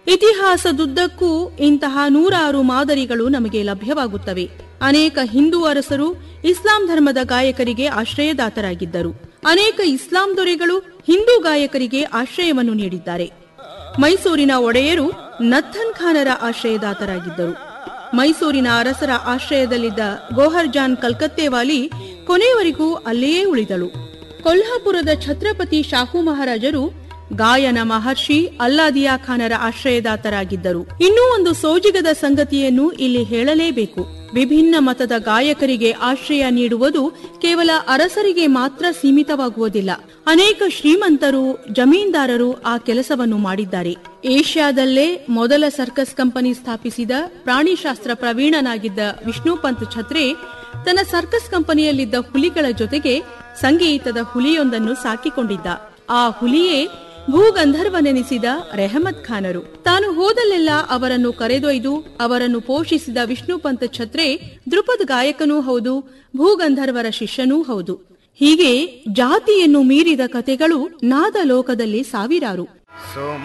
ಇತಿಹಾಸದುದ್ದಕ್ಕೂ ಇಂತಹ ನೂರಾರು ಮಾದರಿಗಳು ನಮಗೆ ಲಭ್ಯವಾಗುತ್ತವೆ ಅನೇಕ ಹಿಂದೂ ಅರಸರು ಇಸ್ಲಾಂ ಧರ್ಮದ ಗಾಯಕರಿಗೆ ಆಶ್ರಯದಾತರಾಗಿದ್ದರು ಅನೇಕ ಇಸ್ಲಾಂ ದೊರೆಗಳು ಹಿಂದೂ ಗಾಯಕರಿಗೆ ಆಶ್ರಯವನ್ನು ನೀಡಿದ್ದಾರೆ ಮೈಸೂರಿನ ಒಡೆಯರು ನಥನ್ ಖಾನರ ಆಶ್ರಯದಾತರಾಗಿದ್ದರು ಮೈಸೂರಿನ ಅರಸರ ಆಶ್ರಯದಲ್ಲಿದ್ದ ಗೋಹರ್ ಜಾನ್ ಕಲ್ಕತ್ತೆವಾಲಿ ಕೊನೆಯವರೆಗೂ ಅಲ್ಲಿಯೇ ಉಳಿದಳು ಕೊಲ್ಹಾಪುರದ ಛತ್ರಪತಿ ಶಾಹು ಮಹಾರಾಜರು ಗಾಯನ ಮಹರ್ಷಿ ಅಲ್ಲಾದಿಯಾ ಖಾನರ ಆಶ್ರಯದಾತರಾಗಿದ್ದರು ಇನ್ನೂ ಒಂದು ಸೋಜಿಗದ ಸಂಗತಿಯನ್ನು ಇಲ್ಲಿ ಹೇಳಲೇಬೇಕು ವಿಭಿನ್ನ ಮತದ ಗಾಯಕರಿಗೆ ಆಶ್ರಯ ನೀಡುವುದು ಕೇವಲ ಅರಸರಿಗೆ ಮಾತ್ರ ಸೀಮಿತವಾಗುವುದಿಲ್ಲ ಅನೇಕ ಶ್ರೀಮಂತರು ಜಮೀನ್ದಾರರು ಆ ಕೆಲಸವನ್ನು ಮಾಡಿದ್ದಾರೆ ಏಷ್ಯಾದಲ್ಲೇ ಮೊದಲ ಸರ್ಕಸ್ ಕಂಪನಿ ಸ್ಥಾಪಿಸಿದ ಪ್ರಾಣಿಶಾಸ್ತ್ರ ಪ್ರವೀಣನಾಗಿದ್ದ ವಿಷ್ಣುಪಂತ್ ಛತ್ರೆ ತನ್ನ ಸರ್ಕಸ್ ಕಂಪನಿಯಲ್ಲಿದ್ದ ಹುಲಿಗಳ ಜೊತೆಗೆ ಸಂಗೀತದ ಹುಲಿಯೊಂದನ್ನು ಸಾಕಿಕೊಂಡಿದ್ದ ಆ ಹುಲಿಯೇ ಭೂಗಂಧರ್ವನೆನಿಸಿದ ರೆಹಮತ್ ಖಾನರು ತಾನು ಹೋದಲ್ಲೆಲ್ಲ ಅವರನ್ನು ಕರೆದೊಯ್ದು ಅವರನ್ನು ಪೋಷಿಸಿದ ವಿಷ್ಣುಪಂತ್ ಛತ್ರೆ ದೃಪದ್ ಗಾಯಕನೂ ಹೌದು ಭೂಗಂಧರ್ವರ ಶಿಷ್ಯನೂ ಹೌದು ಹೀಗೆ ಜಾತಿಯನ್ನು ಮೀರಿದ ಕತೆಗಳು ನಾದ ಲೋಕದಲ್ಲಿ ಸಾವಿರಾರು ಸೋಮ